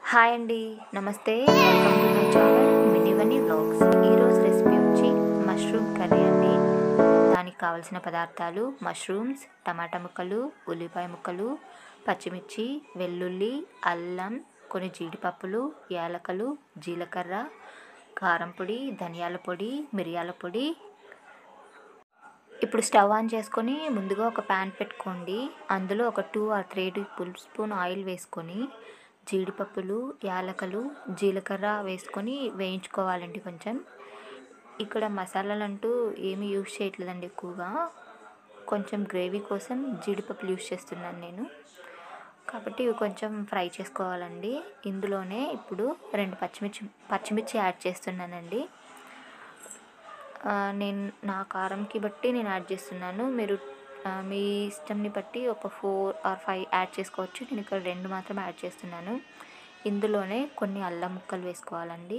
hi అండి నమస్తే welcome to my channel మినివని వ్లాగ్స్ ఈరోజు రెసిపీ వచ్చి మష్రూమ్ కర్రీ అండి దానికి కావాల్సిన పదార్థాలు మష్రూమ్స్ టమాటా ముక్కలు ఉల్లిపాయ ముక్కలు పచ్చిమిర్చి వెల్లుల్లి అల్లం కొన్ని జీడిపప్పులు యాలకలు జీలకర్ర కారం పొడి ధనియాల పొడి మిరియాల పొడి ఇప్పుడు స్టవ్ ఆన్ చేసుకొని ముందుగా ఒక ప్యాన్ పెట్టుకోండి అందులో ఒక two or three tablespoon oil వేసుకొని జీడిపప్పులు యాలకలు జీలకర్ర వేసుకొని వేయించుకోవాలండి కొంచెం ఇక్కడ మసాలాలు అంటూ ఏమీ యూజ్ చేయట్లేదండి ఎక్కువగా కొంచెం గ్రేవీ కోసం జీడిపప్పులు యూజ్ చేస్తున్నాను నేను కాబట్టి ఇవి కొంచెం ఫ్రై చేసుకోవాలండి ఇందులోనే ఇప్పుడు రెండు పచ్చిమిర్చి పచ్చిమిర్చి యాడ్ చేస్తున్నానండి ఆ, నేను నా కారంకి బట్టి నేను యాడ్ చేస్తున్నాను మీరు ఆ, మీ ఇష్టంని బట్టి ఒక ఫోర్ ఆర్ ఫైవ్ యాడ్ చేసుకోవచ్చు నేను ఇక్కడ రెండు మాత్రం యాడ్ చేస్తున్నాను ఇందులోనే కొన్ని అల్లం ముక్కలు వేసుకోవాలండి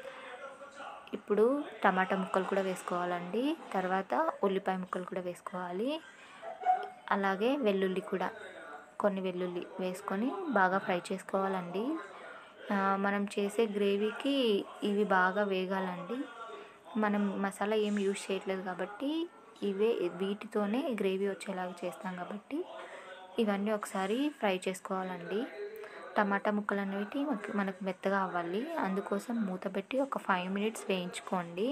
ఇప్పుడు టమాటా ముక్కలు కూడా వేసుకోవాలండి తర్వాత ఉల్లిపాయ ముక్కలు కూడా వేసుకోవాలి అలాగే వెల్లుల్లి కూడా కొన్ని వెల్లుల్లి వేసుకొని బాగా ఫ్రై చేసుకోవాలండి ఆ, మనం చేసే గ్రేవీకి ఇవి బాగా వేగాలండి మనం మసాలా ఏం యూజ్ చేయట్లేదు కాబట్టి ఇవే వీటితోనే గ్రేవీ వచ్చేలాగా చేస్తాం కాబట్టి ఇవన్నీ ఒకసారి ఫ్రై చేసుకోవాలండి టమాటా ముక్కలు అనేవి మనకు- మనకు మెత్తగా అవ్వాలి అందుకోసం మూత పెట్టి ఒక ఫైవ్ మినిట్స్ వేయించుకోండి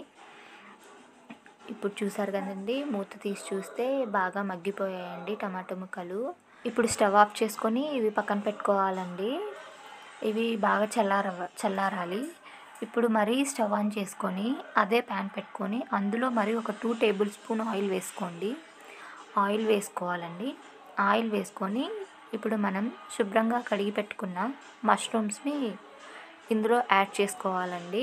ఇప్పుడు చూసారు కదండి మూత తీసి చూస్తే బాగా మగ్గిపోయాయండి టమాటా ముక్కలు ఇప్పుడు స్టవ్ ఆఫ్ చేసుకొని ఇవి పక్కన పెట్టుకోవాలండి ఇవి బాగా చల్లార చల్లారాలి ఇప్పుడు మరీ స్టవ్ ఆన్ చేసుకొని అదే ప్యాన్ పెట్టుకొని అందులో మరి ఒక టూ టేబుల్ స్పూన్ ఆయిల్ వేసుకోండి ఆయిల్ వేసుకోవాలండి ఆయిల్ వేసుకొని ఇప్పుడు మనం శుభ్రంగా కడిగి పెట్టుకున్న మష్రూమ్స్ని ఇందులో యాడ్ చేసుకోవాలండి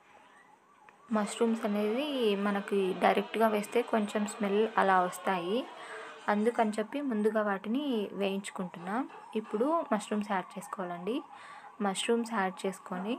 మష్రూమ్స్ అనేది మనకి డైరెక్ట్గా వేస్తే కొంచెం స్మెల్ అలా వస్తాయి అందుకని చెప్పి ముందుగా వాటిని వేయించుకుంటున్నాం ఇప్పుడు మష్రూమ్స్ యాడ్ చేసుకోవాలండి మష్రూమ్స్ యాడ్ చేసుకొని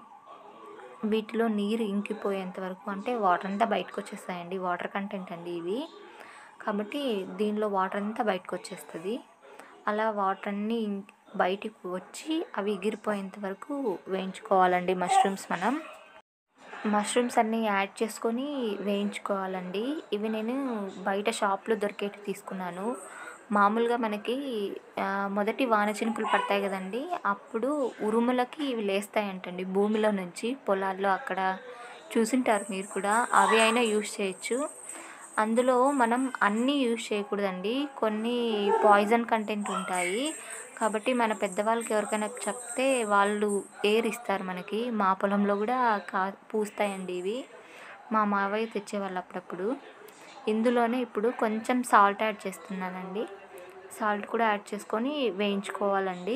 వీటిలో నీరు ఇంకిపోయేంత వరకు అంటే వాటర్ అంతా బయటకు వచ్చేస్తాయండి వాటర్ కంటెంట్ అండి ఇవి కాబట్టి దీనిలో వాటర్ అంతా బయటకు వచ్చేస్తుంది అలా వాటర్ అన్నీ ఇం- బయటికి వచ్చి అవి ఎగిరిపోయేంత వరకు వేయించుకోవాలండి మష్రూమ్స్ మనం మష్రూమ్స్ అన్నీ యాడ్ చేసుకొని వేయించుకోవాలండి ఇవి నేను బయట షాప్లో దొరికేటి తీసుకున్నాను మామూలుగా మనకి ఆ, మొదటి వాన చినుకులు పడతాయి కదండి అప్పుడు ఉరుములకి ఇవి లేస్తాయంటండి భూమిలో నుంచి పొలాల్లో అక్కడ చూసింటారు మీరు కూడా అవి అయినా యూస్ చేయొచ్చు అందులో మనం అన్నీ యూజ్ చేయకూడదండి కొన్ని పాయిజన్ కంటెంట్ ఉంటాయి కాబట్టి మన పెద్దవాళ్ళకి ఎవరికైనా చెప్తే వాళ్ళు ఏర్ ఇస్తారు మనకి మా పొలంలో కూడా కా పూస్తాయండి ఇవి మా మావయ్య తెచ్చేవాళ్ళు అప్పుడప్పుడు ఇందులోనే ఇప్పుడు కొంచెం సాల్ట్ యాడ్ చేస్తున్నానండి సాల్ట్ కూడా యాడ్ చేసుకొని వేయించుకోవాలండి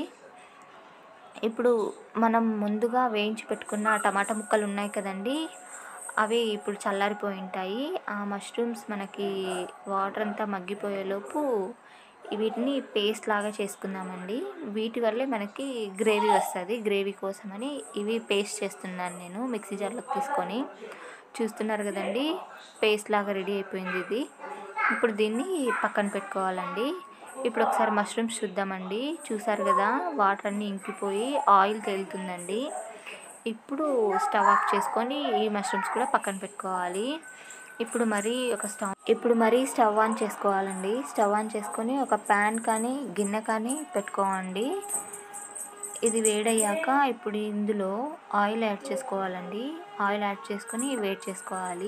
ఇప్పుడు మనం ముందుగా వేయించి పెట్టుకున్న టమాటా ముక్కలు ఉన్నాయి కదండి అవి ఇప్పుడు చల్లారిపోయి ఉంటాయి ఆ మష్రూమ్స్ మనకి వాటర్ అంతా మగ్గిపోయేలోపు వీటిని పేస్ట్ లాగా చేసుకుందామండి వీటి వల్లే మనకి గ్రేవీ వస్తుంది గ్రేవీ కోసమని ఇవి పేస్ట్ చేస్తున్నాను నేను మిక్సీ జార్లోకి తీసుకొని చూస్తున్నారు కదండి పేస్ట్ లాగా రెడీ అయిపోయింది ఇది ఇప్పుడు దీన్ని పక్కన పెట్టుకోవాలండి ఇప్పుడు ఒకసారి మష్రూమ్స్ చూద్దామండి చూసారు కదా వాటర్ అన్నీ ఇంకిపోయి ఆయిల్ తేలుతుందండి ఇప్పుడు స్టవ్ ఆఫ్ చేసుకొని ఈ మష్రూమ్స్ కూడా పక్కన పెట్టుకోవాలి ఇప్పుడు మరీ ఒక స్టవ్ ఇప్పుడు మరీ స్టవ్ ఆన్ చేసుకోవాలండి స్టవ్ ఆన్ చేసుకొని ఒక ప్యాన్ కానీ గిన్నె కానీ పెట్టుకోవండి ఇది వేడయ్యాక ఇప్పుడు ఇందులో ఆయిల్ యాడ్ చేసుకోవాలండి ఆయిల్ యాడ్ చేసుకొని వేడి చేసుకోవాలి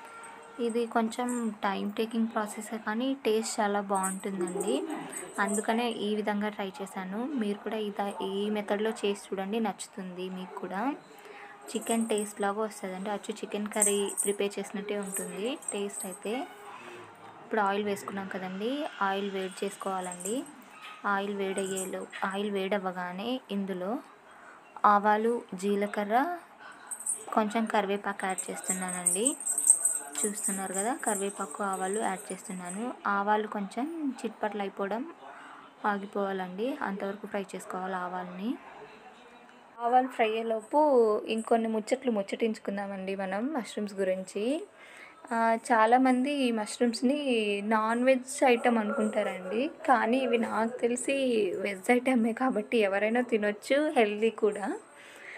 ఇది కొంచెం టైం టేకింగ్ ప్రాసెస్ కానీ టేస్ట్ చాలా బాగుంటుందండి అందుకనే ఈ విధంగా ట్రై చేశాను మీరు కూడా ఇద ఈ మెథడ్లో చేసి చూడండి నచ్చుతుంది మీకు కూడా చికెన్ టేస్ట్ లాగా వస్తుందండి అచ్చు చికెన్ కర్రీ ప్రిపేర్ చేసినట్టే ఉంటుంది టేస్ట్ అయితే ఇప్పుడు ఆయిల్ వేసుకున్నాం కదండి ఆయిల్ వేడి చేసుకోవాలండి ఆయిల్ వేడయ్యేలో ఆయిల్ వేడవ్వగానే ఇందులో ఆవాలు జీలకర్ర కొంచెం కరివేపాకు యాడ్ చేస్తున్నానండి చూస్తున్నారు కదా కరివేపాకు ఆవాలు యాడ్ చేస్తున్నాను ఆవాలు కొంచెం చిట్పట్లు అయిపోవడం ఆగిపోవాలండి అంతవరకు ఫ్రై చేసుకోవాలి ఆవాలని ఆవాలు ఫ్రై అయ్యేలోపు ఇంకొన్ని ముచ్చట్లు ముచ్చటించుకుందామండి మనం మష్రూమ్స్ గురించి ఆ, చాలామంది ఈ మష్రూమ్స్ని నాన్ వెజ్ ఐటమ్ అనుకుంటారండి కానీ ఇవి నాకు తెలిసి వెజ్ ఐటమే కాబట్టి ఎవరైనా తినొచ్చు హెల్దీ కూడా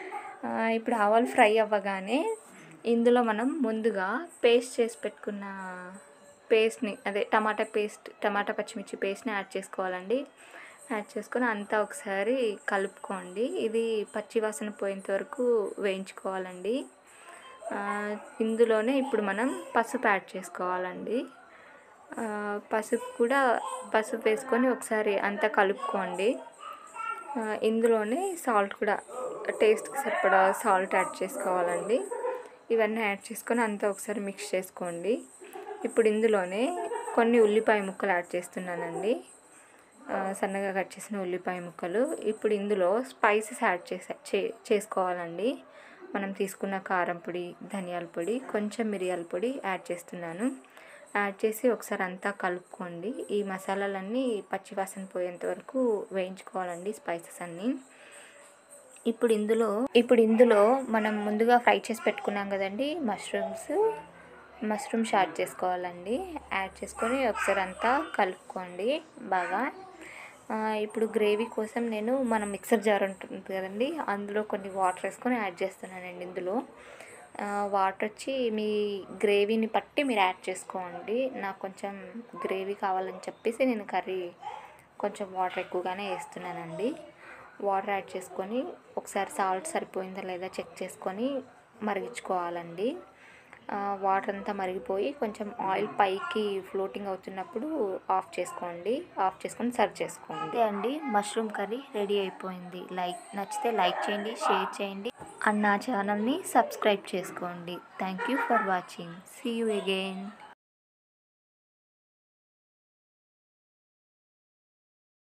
ఆ, ఇప్పుడు ఆవాలు ఫ్రై అవ్వగానే ఇందులో మనం ముందుగా పేస్ట్ చేసి పెట్టుకున్న పేస్ట్ని అదే టమాటా పేస్ట్ టమాటా పచ్చిమిర్చి పేస్ట్ని యాడ్ చేసుకోవాలండి యాడ్ చేసుకొని అంతా ఒకసారి కలుపుకోండి ఇది పచ్చి వాసన పోయేంత వరకు వేయించుకోవాలండి ఆ, ఇందులోనే ఇప్పుడు మనం పసుపు యాడ్ చేసుకోవాలండి ఆ, పసుపు కూడా పసుపు వేసుకొని ఒకసారి అంతా కలుపుకోండి ఆ, ఇందులోనే సాల్ట్ కూడా టేస్ట్కి సరిపడా సాల్ట్ యాడ్ చేసుకోవాలండి ఇవన్నీ యాడ్ చేసుకొని అంతా ఒకసారి మిక్స్ చేసుకోండి ఇప్పుడు ఇందులోనే కొన్ని ఉల్లిపాయ ముక్కలు యాడ్ చేస్తున్నానండి ఆ, సన్నగా కట్ చేసిన ఉల్లిపాయ ముక్కలు ఇప్పుడు ఇందులో స్పైసెస్ యాడ్ చేసే చే- చేసుకోవాలండి మనం తీసుకున్న కారం పొడి ధనియాల పొడి కొంచెం మిరియాల పొడి యాడ్ చేస్తున్నాను యాడ్ చేసి ఒకసారి అంతా కలుపుకోండి ఈ మసాలాలన్నీ పచ్చివాసన పోయేంత వరకు వేయించుకోవాలండి స్పైసెస్ అన్నీ ఇప్పుడు ఇందులో ఇప్పుడు ఇందులో మనం ముందుగా ఫ్రై చేసి పెట్టుకున్నాం కదండి మష్రూమ్స్ మష్రూమ్స్ యాడ్ చేసుకోవాలండి యాడ్ చేసుకొని ఒకసారి అంతా కలుపుకోండి బాగా ఆ, ఇప్పుడు గ్రేవీ కోసం నేను మన మిక్సర్ జార్ ఉంటుంది కదండి అందులో కొన్ని వాటర్ వేసుకొని యాడ్ చేస్తున్నానండి ఇందులో ఆ, వాటర్ వచ్చి మీ గ్రేవీని బట్టి మీరు యాడ్ చేసుకోండి నాకు కొంచెం గ్రేవీ కావాలని చెప్పేసి నేను కర్రీ కొంచెం వాటర్ ఎక్కువగానే వేస్తున్నానండి వాటర్ యాడ్ చేసుకొని ఒకసారి సాల్ట్ సరిపోయిందా లేదా చెక్ చేసుకొని మరిగించుకోవాలండి ఆ, వాటర్ అంతా మరిగిపోయి కొంచెం ఆయిల్ పైకి ఫ్లోటింగ్ అవుతున్నప్పుడు ఆఫ్ చేసుకోండి ఆఫ్ చేసుకొని సర్వ్ చేసుకోండి అంతే అండి మష్రూమ్ కర్రీ రెడీ అయిపోయింది లైక్ నచ్చితే లైక్ చేయండి షేర్ చేయండి అండ్ నా ఛానల్ని సబ్స్క్రైబ్ చేసుకోండి thank you for watching see you again